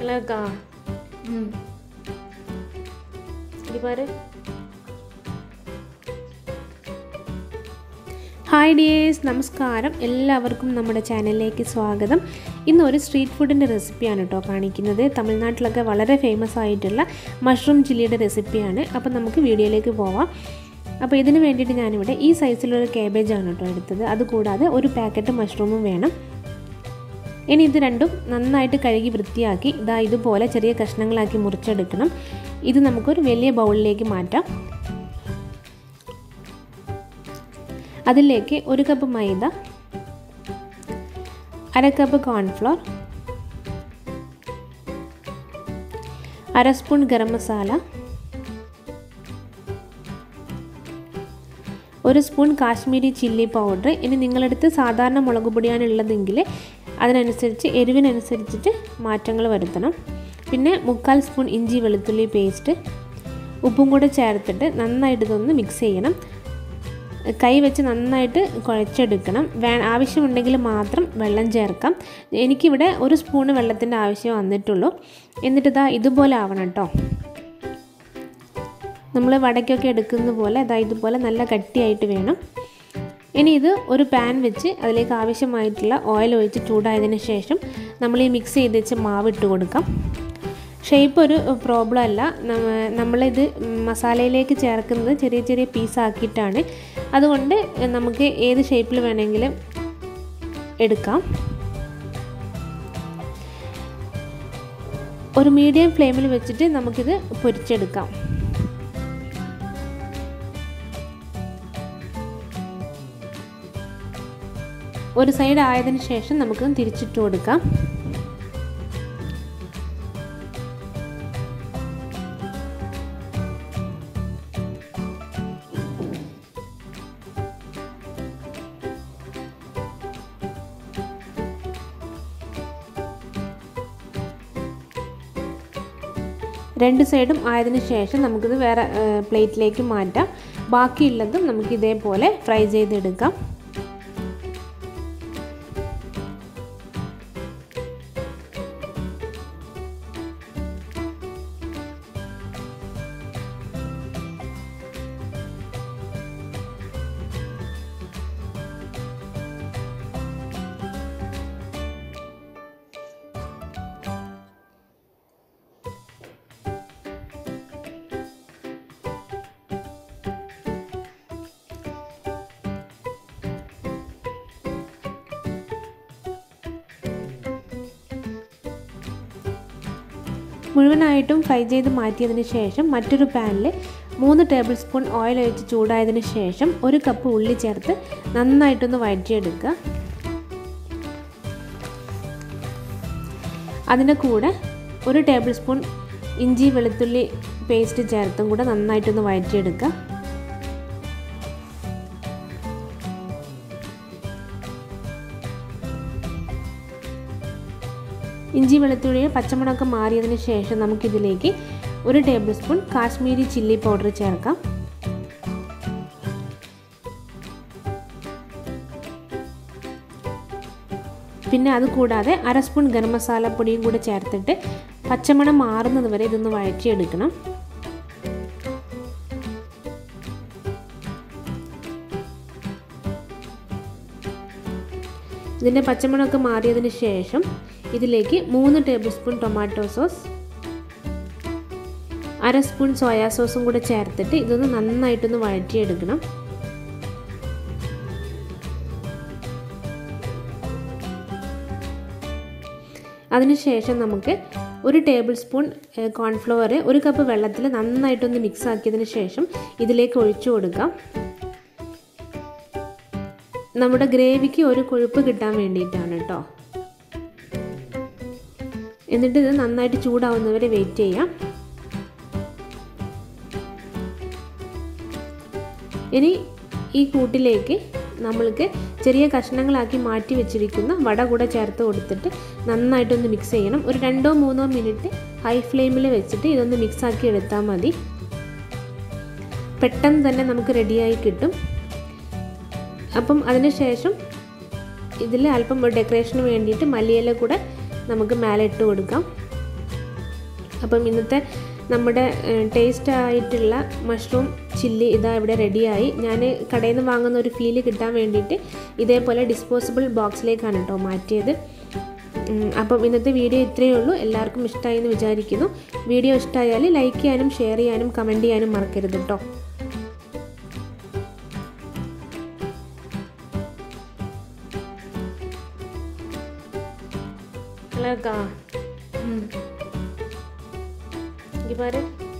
நல்லா இருக்கா ம் இங்க பாரு ഹായ് ഡിയേഴ്സ് നമസ്കാരം എല്ലാവർക്കും നമ്മുടെ ചാനലിലേക്ക് സ്വാഗതം ഇന്ന് ഒരു സ്ട്രീറ്റ് ഫുഡിൻ്റെ റെസിപ്പിയാണ് കേട്ടോ കാണിക്കുന്നത് തമിഴ്നാട്ടിലൊക്കെ വളരെ ഫേമസ് ആയിട്ടുള്ള മഷ്റൂം ചില്ലിയുടെ റെസിപ്പിയാണ് അപ്പോൾ നമുക്ക് വീഡിയോയിലേക്ക് പോവാം അപ്പോൾ ഇതിന് വേണ്ടിയിട്ട് ഞാനിവിടെ ഈ സൈസിലൊരു കേബേജാണ് കേട്ടോ എടുത്തത് അതുകൂടാതെ ഒരു പാക്കറ്റ് മഷ്റൂമും വേണം ഇനി ഇത് രണ്ടും നന്നായിട്ട് കഴുകി വൃത്തിയാക്കി ഇതാ ഇതുപോലെ ചെറിയ കഷ്ണങ്ങളാക്കി മുറിച്ചെടുക്കണം ഇത് നമുക്കൊരു വലിയ ബൗളിലേക്ക് മാറ്റാം അതിലേക്ക് ഒരു കപ്പ് മൈദ അര കപ്പ് കോൺഫ്ലോർ അര സ്പൂൺ ഗരം മസാല ഒരു സ്പൂൺ കാശ്മീരി ചില്ലി പൗഡർ ഇനി നിങ്ങളടുത്ത് സാധാരണ മുളക് പൊടിയാണ് ഉള്ളതെങ്കിൽ അതിനനുസരിച്ച് എരിവിനനുസരിച്ചിട്ട് മാറ്റങ്ങൾ വരുത്തണം പിന്നെ മുക്കാൽ സ്പൂൺ ഇഞ്ചി വെളുത്തുള്ളി പേസ്റ്റ് ഉപ്പും കൂടെ ചേർത്തിട്ട് നന്നായിട്ട് ഇതൊന്ന് മിക്സ് ചെയ്യണം കൈ വെച്ച് നന്നായിട്ട് കുഴച്ചെടുക്കണം വേ ആവശ്യമുണ്ടെങ്കിൽ മാത്രം വെള്ളം ചേർക്കാം എനിക്കിവിടെ ഒരു സ്പൂണ് വെള്ളത്തിൻ്റെ ആവശ്യം വന്നിട്ടുള്ളൂ എന്നിട്ട് ഇതാ ഇതുപോലെ ആവണം കേട്ടോ നമ്മൾ വടക്കൊക്കെ എടുക്കുന്ന പോലെ അതാ ഇതുപോലെ നല്ല കട്ടിയായിട്ട് വേണം ഇനി ഇത് ഒരു പാൻ വെച്ച് അതിലേക്ക് ആവശ്യമായിട്ടുള്ള ഓയിൽ ഒഴിച്ച് ചൂടായതിന് ശേഷം നമ്മൾ ഈ മിക്സ് ചെയ്ത് വെച്ച് മാവ് ഇട്ട് കൊടുക്കാം ഷേപ്പ് ഒരു പ്രോബ്ലം അല്ല നമ്മളിത് മസാലയിലേക്ക് ചേർക്കുന്നത് ചെറിയ ചെറിയ പീസാക്കിയിട്ടാണ് അതുകൊണ്ട് നമുക്ക് ഏത് ഷേപ്പിൽ വേണമെങ്കിലും എടുക്കാം ഒരു മീഡിയം ഫ്ലെയിമിൽ വെച്ചിട്ട് നമുക്കിത് പൊരിച്ചെടുക്കാം ഒരു സൈഡ് ആയതിനു ശേഷം നമുക്ക് തിരിച്ചിട്ട് കൊടുക്കാം രണ്ട് സൈഡും ആയതിനു ശേഷം നമുക്കിത് വേറെ പ്ലേറ്റിലേക്ക് മാറ്റാം ബാക്കിയുള്ളതും നമുക്ക് ഇതേപോലെ ഫ്രൈ ചെയ്തെടുക്കാം മുഴുവനായിട്ടും ഫ്രൈ ചെയ്ത് മാറ്റിയതിന് ശേഷം മറ്റൊരു പാനിൽ മൂന്ന് ടേബിൾ സ്പൂൺ ഓയിൽ ഒഴിച്ച് ചൂടായതിന് ശേഷം ഒരു കപ്പ് ഉള്ളി ചേർത്ത് നന്നായിട്ടൊന്ന് വഴറ്റിയെടുക്കുക അതിൻ്റെ കൂടെ ഒരു ടേബിൾ സ്പൂൺ ഇഞ്ചി വെളുത്തുള്ളി പേസ്റ്റ് ചേർത്തും കൂടെ നന്നായിട്ടൊന്ന് വഴറ്റിയെടുക്കുക ഇഞ്ചി വെളുത്തുള്ളി പച്ചമുളകൊക്കെ മാറിയതിന് ശേഷം നമുക്കിതിലേക്ക് ഒരു tablespoon Kashmiri chilli powder ചേർക്കാം പിന്നെ അത് കൂടാതെ അര സ്പൂൺ ഗരം മസാല പൊടിയും കൂടെ ചേർത്തിട്ട് പച്ചമണം മാറുന്നത് വരെ ഇതൊന്ന് വഴറ്റിയെടുക്കണം ഇതിൻ്റെ പച്ചമണമൊക്കെ മാറിയതിന് ശേഷം ഇതിലേക്ക് മൂന്ന് ടേബിൾ സ്പൂൺ ടൊമാറ്റോ സോസ് അര സ്പൂൺ സോയാ സോസും കൂടെ ചേർത്തിട്ട് ഇതൊന്ന് നന്നായിട്ടൊന്ന് വഴറ്റിയെടുക്കണം അതിനുശേഷം നമുക്ക് ഒരു ടേബിൾ സ്പൂൺ കോൺഫ്ലവർ ഒരു കപ്പ് വെള്ളത്തിൽ നന്നായിട്ടൊന്ന് മിക്സ് ആക്കിയതിന് ശേഷം ഇതിലേക്ക് ഒഴിച്ചു കൊടുക്കാം നമ്മുടെ ഗ്രേവിക്ക് ഒരു കൊഴുപ്പ് കിട്ടാൻ വേണ്ടിയിട്ടാണ് കേട്ടോ എന്നിട്ട് ഇത് നന്നായിട്ട് ചൂടാവുന്നവരെ വെയിറ്റ് ചെയ്യാം ഇനി ഈ കൂട്ടിലേക്ക് നമ്മൾക്ക് ചെറിയ കഷ്ണങ്ങളാക്കി മാറ്റി വെച്ചിരിക്കുന്ന വട കൂടെ ചേർത്ത് കൊടുത്തിട്ട് നന്നായിട്ടൊന്ന് മിക്സ് ചെയ്യണം ഒരു രണ്ടോ മൂന്നോ മിനിറ്റ് ഹൈ ഫ്ലെയിമിൽ വെച്ചിട്ട് ഇതൊന്ന് മിക്സ് ആക്കി എടുത്താൽ മതി പെട്ടെന്ന് തന്നെ നമുക്ക് റെഡിയായി കിട്ടും അപ്പം അതിനുശേഷം ഇതിൽ അല്പം ഡെക്കറേഷന് വേണ്ടിയിട്ട് മല്ലിയില കൂടെ നമുക്ക് മേലെ ഇട്ട് കൊടുക്കാം അപ്പം ഇന്നത്തെ നമ്മുടെ ടേസ്റ്റ് ആയിട്ടുള്ള മഷ്റൂം ചില്ലി ഇതാ ഇവിടെ റെഡിയായി ഞാൻ കടയിൽ നിന്ന് വാങ്ങുന്ന ഒരു ഫീല് കിട്ടാൻ വേണ്ടിയിട്ട് ഇതേപോലെ ഡിസ്പോസിബിൾ ബോക്സിലേക്കാണ് കേട്ടോ മാറ്റിയത് ഉം, അപ്പം ഇന്നത്തെ വീഡിയോ ഇത്രയേ ഉള്ളൂ എല്ലാവർക്കും ഇഷ്ടമായി എന്ന് വിചാരിക്കുന്നു വീഡിയോ ഇഷ്ടമായാൽ ലൈക്ക് ചെയ്യാനും ഷെയർ ചെയ്യാനും കമൻറ്റ് ചെയ്യാനും മറക്കരുത് കേട്ടോ நல்லா இருக்கா ம் இங்கே பாரு